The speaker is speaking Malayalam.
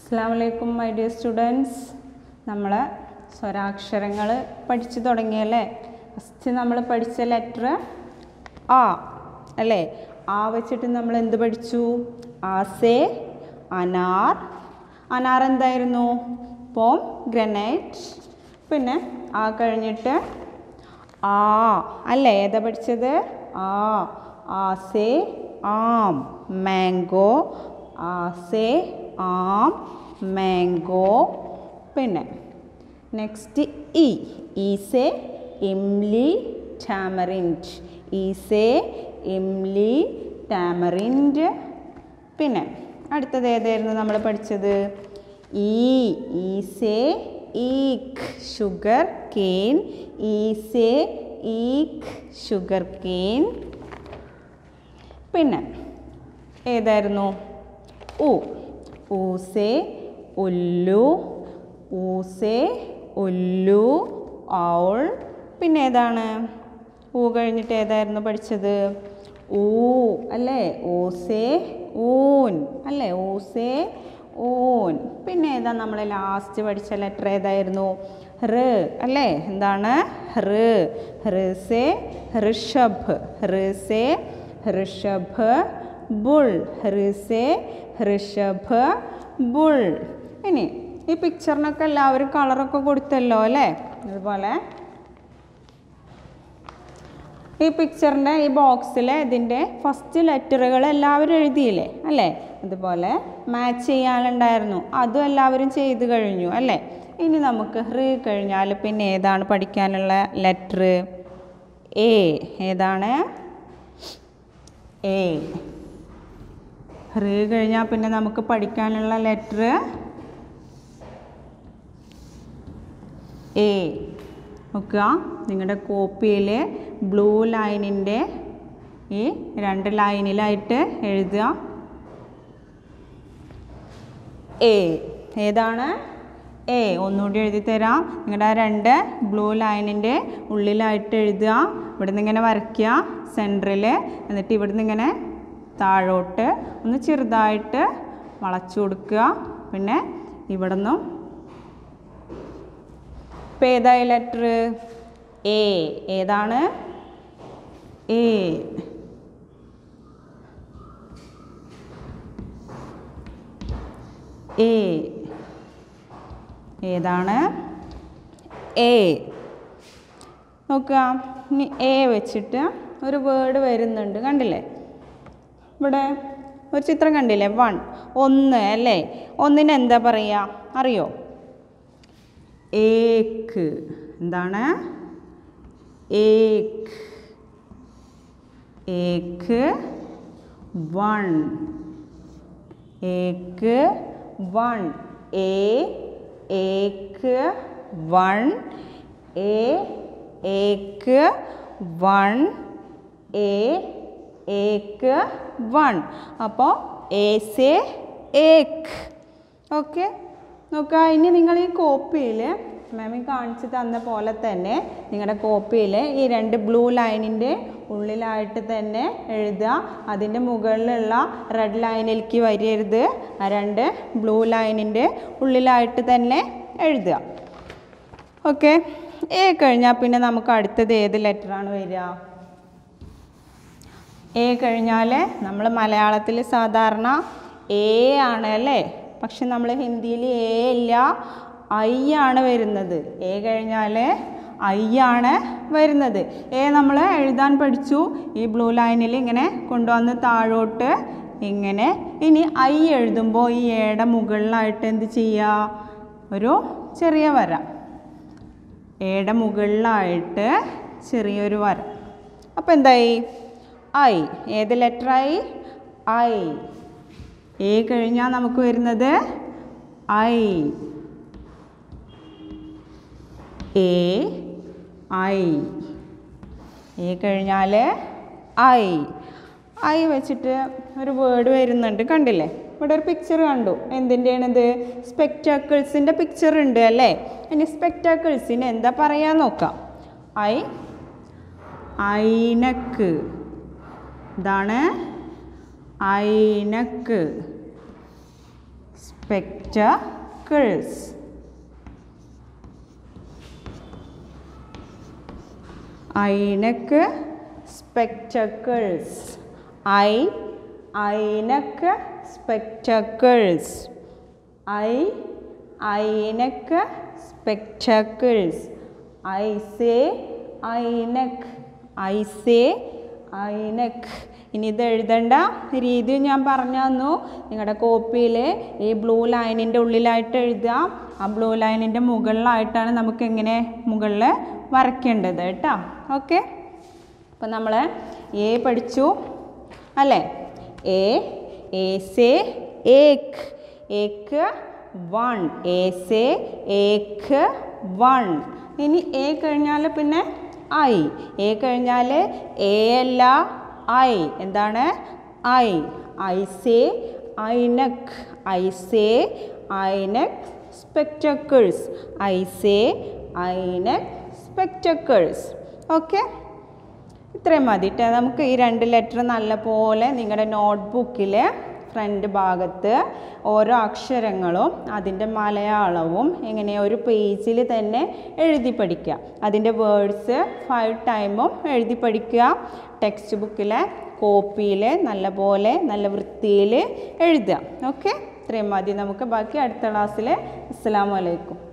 അസ്സാം വലൈക്കും മൈ ഡിയർ സ്റ്റുഡൻസ് നമ്മൾ സ്വരാക്ഷരങ്ങൾ പഠിച്ചു തുടങ്ങിയല്ലേ ഫസ്റ്റ് നമ്മൾ പഠിച്ച ലെറ്റർ ആ അല്ലേ ആ വെച്ചിട്ട് നമ്മൾ എന്ത് പഠിച്ചു ആസേ അനാർ അനാർ എന്തായിരുന്നു പോം ഗ്രനൈറ്റ് പിന്നെ ആ കഴിഞ്ഞിട്ട് ആ അല്ലേ ഏതാ പഠിച്ചത് ആ ആസേ ആം മാംഗോ ആസേ ആം മാംഗോ പിന്നെ നെക്സ്റ്റ് ഇ ഈസേ ഇംലി ടാമറിൻഡ് ഈസേ ഇംലി ടാമറിൻഡ് പിന്നെ അടുത്തത് ഏതായിരുന്നു നമ്മൾ പഠിച്ചത് ഈ ഈസേ ഈക്ക് ഷുഗർ കെയിൻ ഈസേ ഈക്ക് ഷുഗർ കെയിൻ പിന്നെ ഏതായിരുന്നു ഉ ഊസേ ഉല്ലു ഊസേ ഉല്ലു ഔൾ പിന്നെ ഏതാണ് ഊ കഴിഞ്ഞിട്ട് ഏതായിരുന്നു പഠിച്ചത് ഊ അല്ലേ ഊസേ ഊൻ അല്ലേ ഊസേ ഊൻ പിന്നെ ഏതാ നമ്മൾ ലാസ്റ്റ് പഠിച്ച ലെറ്റർ ഏതായിരുന്നു റ് അല്ലേ എന്താണ് റ് ഋസേ ഋഷഭ് ഋസേ ഋഷഭ് ബുൾ ഋസേ ഋഷഭ് ബുൾ ഇനി ഈ പിക്ചറിനൊക്കെ എല്ലാവരും കളറൊക്കെ കൊടുത്തല്ലോ അല്ലേ അതുപോലെ ഈ പിക്ചറിൻ്റെ ഈ ബോക്സിൽ ഇതിൻ്റെ ഫസ്റ്റ് ലെറ്ററുകൾ എല്ലാവരും എഴുതിയില്ലേ അല്ലേ അതുപോലെ മാച്ച് ചെയ്യാനുണ്ടായിരുന്നു അതും എല്ലാവരും ചെയ്തു കഴിഞ്ഞു അല്ലേ ഇനി നമുക്ക് ഹൃ കഴിഞ്ഞാൽ പിന്നെ ഏതാണ് പഠിക്കാനുള്ള ലെറ്റർ എ ഏതാണ് എ ഹൃ കഴിഞ്ഞാൽ പിന്നെ നമുക്ക് പഠിക്കാനുള്ള ലെറ്റർ എ നോക്കുക നിങ്ങളുടെ കോപ്പിയിൽ ബ്ലൂ ലൈനിൻ്റെ ഈ രണ്ട് ലൈനിലായിട്ട് എഴുതുക എ ഏതാണ് എ ഒന്നുകൂടി എഴുതി തരാം നിങ്ങളുടെ ആ രണ്ട് ബ്ലൂ ലൈനിൻ്റെ ഉള്ളിലായിട്ട് എഴുതുക ഇവിടെ നിന്ന് ഇങ്ങനെ വരയ്ക്കുക സെൻറ്ററിൽ എന്നിട്ട് ഇവിടെ നിന്ന് ഇങ്ങനെ താഴോട്ട് ഒന്ന് ചെറുതായിട്ട് വളച്ചു കൊടുക്കുക പിന്നെ ഇവിടെ നിന്നും ഇപ്പം ഏതായി ലെറ്റർ എ ഏതാണ് എ എ ഏതാണ് എ നോക്കുക ഇനി എ വെച്ചിട്ട് ഒരു വേർഡ് വരുന്നുണ്ട് കണ്ടില്ലേ ഇവിടെ ഒരു ചിത്രം കണ്ടില്ലേ വൺ ഒന്ന് അല്ലേ ഒന്നിന് എന്താ പറയുക അറിയോ ഏക്ക് എന്താണ് ഏക്ക് ഏക്ക് വൺ ഏക്ക് വൺ എ ഏക്ക് വൺ എ ഏക്ക് വൺ എ ഏക്ക് വൺ അപ്പോൾ ഏസേ ഏക്ക് ഓക്കെ നോക്കുക ഇനി നിങ്ങൾ ഈ കോപ്പിയിൽ മാമി കാണിച്ച് തന്ന പോലെ തന്നെ നിങ്ങളുടെ കോപ്പിയിൽ ഈ രണ്ട് ബ്ലൂ ലൈനിൻ്റെ ഉള്ളിലായിട്ട് തന്നെ എഴുതുക അതിൻ്റെ മുകളിലുള്ള റെഡ് ലൈനിലേക്ക് വരരുത് ആ രണ്ട് ബ്ലൂ ലൈനിൻ്റെ ഉള്ളിലായിട്ട് തന്നെ എഴുതുക ഓക്കെ എ കഴിഞ്ഞാൽ പിന്നെ നമുക്ക് അടുത്തത് ഏത് ലെറ്ററാണ് വരിക എ കഴിഞ്ഞാൽ നമ്മൾ മലയാളത്തിൽ സാധാരണ എ ആണ് അല്ലേ പക്ഷെ നമ്മൾ ഹിന്ദിയിൽ എ ഇല്ല ഐ ആണ് വരുന്നത് എ കഴിഞ്ഞാൽ ഐ ആണ് വരുന്നത് എ നമ്മൾ എഴുതാൻ പഠിച്ചു ഈ ബ്ലൂ ലൈനിൽ ഇങ്ങനെ കൊണ്ടുവന്ന് താഴോട്ട് ഇങ്ങനെ ഇനി ഐ എഴുതുമ്പോൾ ഈ എയുടെ മുകളിലായിട്ട് എന്ത് ചെയ്യുക ഒരു ചെറിയ വര എയുടെ മുകളിലായിട്ട് ചെറിയൊരു വര അപ്പോൾ എന്തായി ഐ ഏത് ലെറ്ററായി ഐ എ കഴിഞ്ഞാൽ നമുക്ക് വരുന്നത് ഐ എ ഐ എ കഴിഞ്ഞാൽ ഐ ഐ വെച്ചിട്ട് ഒരു വേർഡ് വരുന്നുണ്ട് കണ്ടില്ലേ ഇവിടെ ഒരു പിക്ചർ കണ്ടു എന്തിൻ്റെയാണിത് സ്പെക്ടാക്കിൾസിൻ്റെ പിക്ചർ ഉണ്ട് അല്ലേ ഇനി സ്പെക്ടാക്കിൾസിന് എന്താ പറയാൻ നോക്കാം ഐ ഐനക്ക് ഇതാണ് ഐനക്ക് സ്പെക്ടക്കിൾസ് ഐനക്ക് സ്പെക്ടക്കിൾസ് ഐ ഐനക്ക് സ്പെക്ടക്കിൾസ് ഐ ഐനക്ക് സ്പെക്ടക്കിൾസ് ഐ സേ ഐനക്ക് ഐ സേ ഐനക്ക് ഇനി ഇത് എഴുതേണ്ട രീതി ഞാൻ പറഞ്ഞു തന്നു നിങ്ങളുടെ കോപ്പിയിൽ ഈ ബ്ലൂ ലൈനിൻ്റെ ഉള്ളിലായിട്ട് എഴുതുക ആ ബ്ലൂ ലൈനിൻ്റെ മുകളിലായിട്ടാണ് നമുക്ക് എങ്ങനെ മുകളിൽ വരയ്ക്കേണ്ടത് കേട്ടോ ഓക്കെ അപ്പം നമ്മൾ എ പഠിച്ചു അല്ലേ എ എ സേ ഏക്ക് ഏക്ക് വൺ എ സേ ഏക്ക് വൺ ഇനി എ കഴിഞ്ഞാൽ പിന്നെ ഐ എ കഴിഞ്ഞാൽ എ അല്ല ഐ എന്താണ് ഐ ഐ സേ ഐനക് ഐ സേ ഐനക് സ്പെക്ടക്കിൾസ് ഐ സേ ഐനക് സ്പെക്ടക്കിൾസ് ഓക്കെ ഇത്രയും മതി ട്ടോ. നമുക്ക് ഈ രണ്ട് ലെറ്റർ നല്ലപോലെ നിങ്ങളുടെ നോട്ട്ബുക്കിൽ ഫ്രണ്ട് ഭാഗത്ത് ഓരോ അക്ഷരങ്ങളും അതിൻ്റെ മലയാളവും എങ്ങനെ ഒരു പേജിൽ തന്നെ എഴുതി പഠിക്കുക അതിൻ്റെ വേർഡ്സ് ഫൈവ് ടൈമും എഴുതി പഠിക്കുക ടെക്സ്റ്റ് ബുക്കിലെ കോപ്പിയിൽ നല്ലപോലെ നല്ല വൃത്തിയിൽ എഴുതുക ഓക്കെ ഇത്രയും മതി നമുക്ക് ബാക്കി അടുത്ത ക്ലാസ്സിൽ അസ്സാം വലൈക്കും